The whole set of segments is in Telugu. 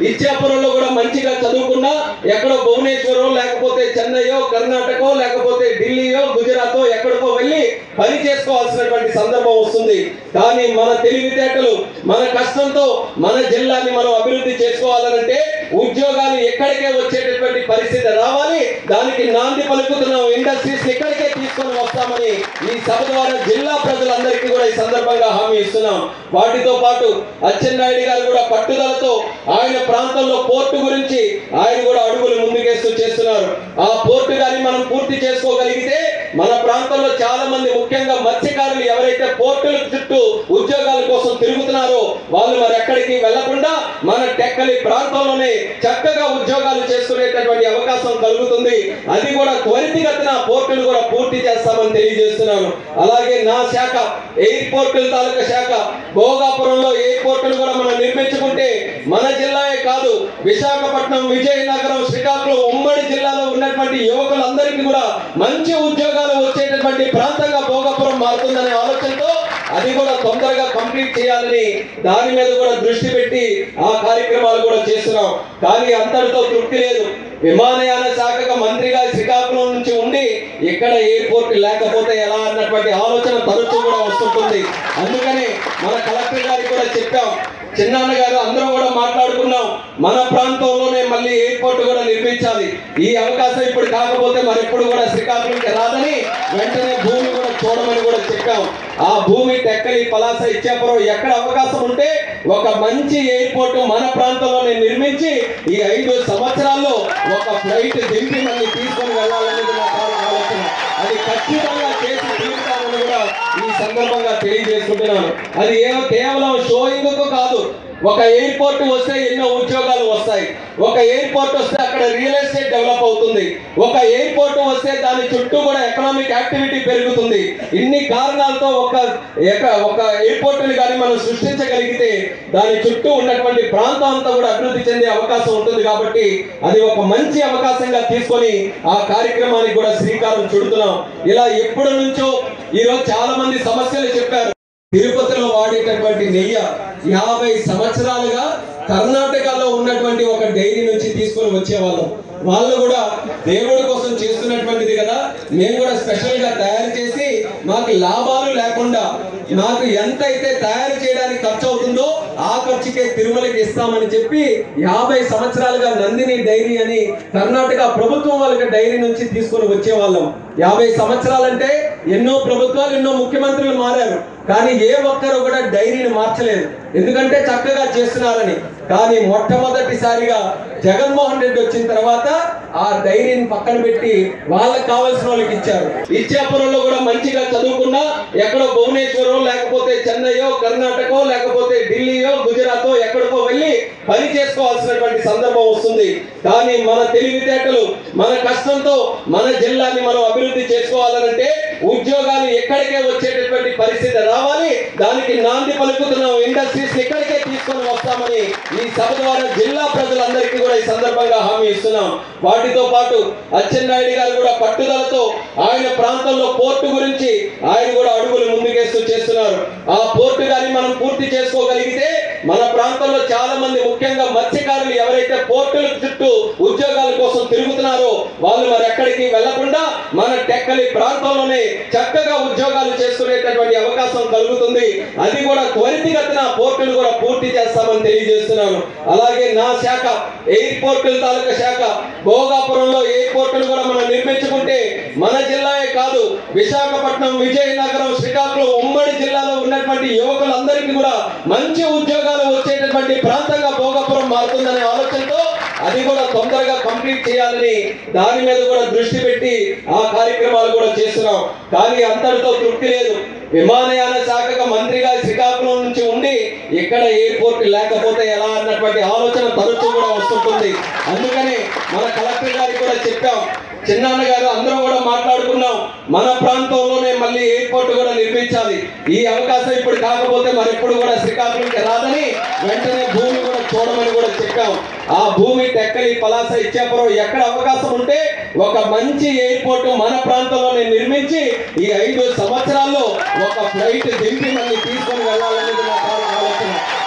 ఇచ్చాపురంలో కూడా మంచిగా చదువుకున్నా ఎక్కడో భువనేశ్వరం లేకపోతే చెన్నైయో కర్ణాటకో లేకపోతే ఢిల్లీయో గుజరాతో ఎక్కడికో వెళ్ళి పని చేసుకోవాల్సినటువంటి సందర్భం వస్తుంది కానీ మన తెలివితేటలు మన కష్టంతో మన జిల్లాని మనం అభివృద్ధి చేసుకోవాలనంటే ఉద్యోగాలు ఎక్కడికే వచ్చేటటువంటి పరిస్థితి రావాలి దానికి నాంది పలుకుతున్నాం ఇండస్ట్రీస్ ఇక్కడికే తీసుకొని వస్తామని ఈ సభ ద్వారా జిల్లా ప్రజలందరికీ కూడా ఈ సందర్భంగా హామీ ఇస్తున్నాం వాటితో పాటు అచ్చెన్నాయుడు గారు కూడా పట్టుదలతో ఆయన ప్రాంతంలో పోర్టు గురించి ఆయన కూడా అడుగులు ముందుకేస్తూ చేస్తున్నారు ఆ పోర్టు గాని మనం పూర్తి చేసుకోగలిగితే మన ప్రాంతంలో చాలా మంది ముఖ్యంగా మత్స్యకారులు ఎవరైతే పోర్టుల చుట్టూ ఉద్యోగాల కోసం తిరుగుతున్నారో వాళ్ళు మరి ఎక్కడికి వెళ్లకుండా మన టెక్కలి ప్రాంతంలోనే చక్కగా ఉద్యోగాలు చేసుకునేటటువంటి అవకాశం కలుగుతుంది అది కూడా త్వరితగతిన పోర్టులు కూడా పూర్తి చేస్తామని తెలియజేస్తున్నాను అలాగే నా శాఖ ఎయిర్పోర్టుల తాలూకా శాఖ భోగాపురంలో ఎయిర్పోర్టులు కూడా మనం నిర్మించుకుంటే మన జిల్లాయే కాదు విశాఖపట్నం విజయనగరం శ్రీకాకుళం ఉమ్మడి జిల్లాలో ఉన్నటువంటి యువకులందరికీ కూడా మంచి ఉద్యోగాలు వచ్చేటటువంటి ప్రాంతంగా భోగాపురం మారుతుందనే ఆలోచనతో అది కూడా తొందరగా కంప్లీట్ చేయాలని దాని మీద కూడా దృష్టి పెట్టి ఆ కార్యక్రమాలు కూడా చేస్తున్నాం కానీ అంతటితో తృప్తి లేదు విమానయాన శాఖగా మంత్రిగా శ్రీకాకుళం నుంచి ఉండి ఇక్కడ ఎయిర్పోర్ట్ లేకపోతే ఎలా అన్నటువంటి ఆలోచన తరచూ కూడా వస్తుంటుంది అందుకని మన కలెక్టర్ గారికి కూడా చెప్పాం చిన్నాన్న గారు అందరం కూడా మాట్లాడుకున్నాం మన ప్రాంతంలోనే మళ్ళీ ఎయిర్పోర్ట్ కూడా నిర్మించాలి ఈ అవకాశం ఇప్పుడు కాకపోతే మరి ఎప్పుడు కూడా శ్రీకాకుళంకి రాదని వెంటనే భూమి కూడా చూడమని కూడా చెప్పాం ఆ భూమి టెక్కలి పలాస ఇచ్చాపురం ఎక్కడ అవకాశం ఉంటే ఒక మంచి ఎయిర్పోర్ట్ మన ప్రాంతంలోనే నిర్మించి ఈ ఐదు సంవత్సరాల్లో ఒక ఫ్లైట్ దింపి మళ్ళీ తీసుకొని వెళ్ళాలనేది నా తాలూకు ఆలోచన అది ఖచ్చితంగా చేసి తీరుతామని కూడా ఈ సందర్భంగా తెలియజేసుకుంటున్నాను అది ఏ కేవలం షోయింగ్ కాదు ఒక ఎయిర్పోర్ట్ వస్తే ఎన్నో ఉద్యోగాలు వస్తాయి ఒక ఎయిర్పోర్ట్ వస్తే అక్కడ రియల్ ఎస్టేట్ డెవలప్ అవుతుంది ఒక ఎయిర్పోర్ట్ వస్తే దాని చుట్టూ కూడా ఎకనామిక్ యాక్టివిటీ పెరుగుతుంది ఇన్ని కారణాలతో ఒక ఎక- ఒక ఎయిర్పోర్ట్ ని కానీ మనం సృష్టించగలిగితే దాని చుట్టూ ఉన్నటువంటి ప్రాంతం అంతా కూడా అభివృద్ధి చెందే అవకాశం ఉంటుంది కాబట్టి అది ఒక మంచి అవకాశంగా తీసుకొని ఆ కార్యక్రమానికి కూడా శ్రీకారం చుడుతున్నాం ఇలా ఎప్పటి నుంచో ఈరోజు చాలా మంది సమస్యలు చెప్పారు తిరుపతిలో వాడేటటువంటి నెయ్యి యాభై సంవత్సరాలుగా కర్ణాటకలో ఉన్నటువంటి ఒక డైరీ నుంచి తీసుకొని వచ్చేవాళ్ళం వాళ్ళు కూడా దేవుడి కోసం చేస్తున్నటువంటిది కదా మేము కూడా స్పెషల్ గా తయారు చేసి మాకు లాభాలు లేకుండా నాకు ఎంత అయితే తయారు చేయడానికి ఖర్చు అవుతుందో ఆ ఖర్చుకే తిరుమలకి ఇస్తామని చెప్పి యాభై సంవత్సరాలుగా నందిని డైరీ అని కర్ణాటక ప్రభుత్వం వాళ్ళకి డైరీ నుంచి తీసుకొని వచ్చేవాళ్ళం యాభై సంవత్సరాలంటే ఎన్నో ప్రభుత్వాలు ఎన్నో ముఖ్యమంత్రులు మారారు కానీ ఏ ఒక్కరు కూడా డైరీని మార్చలేదు ఎందుకంటే చక్కగా చేస్తున్నారని కానీ మొట్టమొదటిసారిగా జగన్మోహన్ రెడ్డి వచ్చిన తర్వాత ఆ డైరీని పక్కన పెట్టి వాళ్ళకి కావాల్సిన వాళ్ళకి ఇచ్చారు ఇచ్చాపురంలో కూడా మంచిగా చదువుకున్నా ఎక్కడో భువనేశ్వరం లేకపోతే చెన్నైయో కర్ణాటకో లేకపోతే ఢిల్లీయో గుజరాతో ఎక్కడికో వెళ్ళి పని చేసుకోవాల్సినటువంటి సందర్భం వస్తుంది కానీ మన తెలివితేటలు మన కష్టంతో మన జిల్లాని మనం అభివృద్ధి చేసుకోవాలనంటే ఉద్యోగాలు ఎక్కడికే వచ్చేటటువంటి పరిస్థితి రావాలి దానికి నాంది పలుకుతున్నాం ఇండస్ట్రీస్ ఇక్కడికే తీసుకొని వస్తామని ఈ సభ ద్వారా జిల్లా ప్రజలందరికీ కూడా ఈ సందర్భంగా హామీ ఇస్తున్నాం వాటితో పాటు అచ్చెన్నాయుడు గారు కూడా పట్టుదలతో ఆయన ప్రాంతంలో పోర్టు గురించి ఆయన కూడా అడుగులు ముందుకేస్తూ చేస్తున్నారు ఆ పోర్టు గాని మనం పూర్తి చేసుకోగలిగితే మన ప్రాంతంలో చాలా మంది ముఖ్యంగా మత్స్యకారులు ఎవరైతే పోర్టుల చుట్టూ ఉద్యోగాల కోసం తిరుగుతున్నారో వాళ్ళు మరి ఎక్కడికి వెళ్లకుండా మన టెక్కలి ప్రాంతంలోనే చక్కగా ఉద్యోగాలు చేసుకునేటటువంటి అవకాశం కలుగుతుంది అది కూడా త్వరితగతిన పోర్టులు కూడా పూర్తి చేస్తామని తెలియజేస్తున్నాను అలాగే నా శాఖ ఎయిర్పోర్టుల తాలూకా శాఖ భోగాపురంలో ఎయిర్పోర్టులు కూడా మనం నిర్మించుకుంటే మన జిల్లాయే కాదు విశాఖపట్నం విజయనగరం శ్రీకాకుళం ఉమ్మడి జిల్లాలో ఉన్నటువంటి యువకులందరికీ కూడా మంచి ఉద్యోగాలు వచ్చేటటువంటి ప్రాంతంగా భోగాపురం మారుతుందనే ఆలోచనతో అది కూడా తొందరగా కంప్లీట్ చేయాలని దాని మీద కూడా దృష్టి పెట్టి ఆ కార్యక్రమాలు కూడా చేస్తున్నాం కానీ అంతటితో తృప్తి లేదు విమానయాన శాఖగా మంత్రిగా శ్రీకాకుళం నుంచి ఉండి ఇక్కడ ఎయిర్పోర్ట్ లేకపోతే ఎలా అన్నటువంటి ఆలోచన తరచూ కూడా వస్తుంటుంది అందుకని మన కలెక్టర్ గారికి కూడా చెప్పాం చిన్నాన్న గారు అందరం కూడా మాట్లాడుకున్నాం మన ప్రాంతంలోనే మళ్ళీ ఎయిర్పోర్ట్ కూడా నిర్మించాలి ఈ అవకాశం ఇప్పుడు కాకపోతే మరి ఎప్పుడు కూడా శ్రీకాకుళంకి రాదని వెంటనే భూమి కూడా చూడమని కూడా చెప్పాం ఆ భూమి టెక్కలి పలాస ఇచ్చాపురం ఎక్కడ అవకాశం ఉంటే ఒక మంచి ఎయిర్పోర్ట్ మన ప్రాంతంలోనే నిర్మించి ఈ ఐదు సంవత్సరాల్లో ఒక ఫ్లైట్ దింపి మళ్ళీ తీసుకొని వెళ్ళాలనేది నా తాలూకు ఆలోచన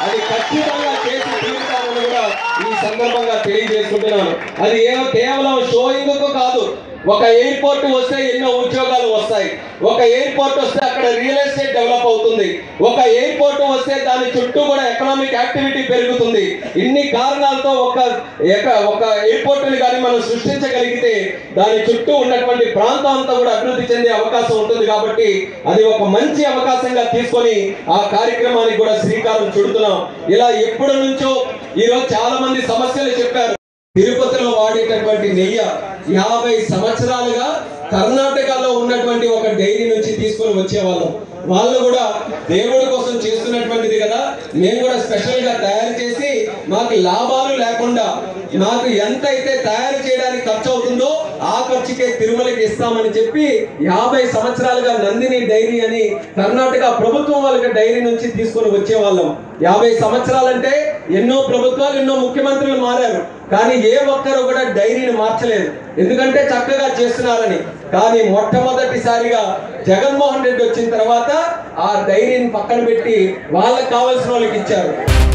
అది ఖచ్చితంగా చేసి తీరుతామని కూడా ఈ సందర్భంగా తెలియజేసుకుంటున్నాను అది ఏ కేవలం షోయింగ్ కాదు ఒక ఎయిర్పోర్ట్ వస్తే ఎన్నో ఉద్యోగాలు వస్తాయి ఒక ఎయిర్పోర్ట్ వస్తే అక్కడ రియల్ ఎస్టేట్ డెవలప్ అవుతుంది ఒక ఎయిర్పోర్ట్ వస్తే దాని చుట్టూ కూడా ఎకనామిక్ యాక్టివిటీ పెరుగుతుంది ఇన్ని కారణాలతో ఒక ఎక- ఒక ఎయిర్పోర్ట్ ని కానీ మనం సృష్టించగలిగితే దాని చుట్టూ ఉన్నటువంటి ప్రాంతం అంతా కూడా అభివృద్ధి చెందే అవకాశం ఉంటుంది కాబట్టి అది ఒక మంచి అవకాశంగా తీసుకొని ఆ కార్యక్రమానికి కూడా శ్రీకారం చుడుతున్నాం ఇలా ఎప్పటి నుంచో ఈరోజు చాలా మంది సమస్యలు చెప్పారు తిరుపతిలో వాడేటటువంటి నెయ్యి యాభై సంవత్సరాలుగా కర్ణాటకలో ఉన్నటువంటి ఒక డైరీ నుంచి తీసుకొని వచ్చేవాళ్ళం వాళ్ళు కూడా దేవుడి కోసం చేస్తున్నటువంటిది కదా మేము కూడా స్పెషల్ గా తయారు చేసి మాకు లాభాలు లేకుండా నాకు ఎంత అయితే తయారు చేయడానికి ఖర్చు అవుతుందో ఆ ఖర్చుకే తిరుమలకి ఇస్తామని చెప్పి యాభై సంవత్సరాలుగా నందిని డైరీ అని కర్ణాటక ప్రభుత్వం వాళ్ళకి డైరీ నుంచి తీసుకొని వచ్చేవాళ్ళం యాభై సంవత్సరాలంటే ఎన్నో ప్రభుత్వాలు ఎన్నో ముఖ్యమంత్రులు మారారు కానీ ఏ ఒక్కరు కూడా డైరీని మార్చలేదు ఎందుకంటే చక్కగా చేస్తున్నారని కానీ మొట్టమొదటిసారిగా జగన్మోహన్ రెడ్డి వచ్చిన తర్వాత ఆ డైరీని పక్కన పెట్టి వాళ్ళకి కావాల్సిన వాళ్ళకి ఇచ్చారు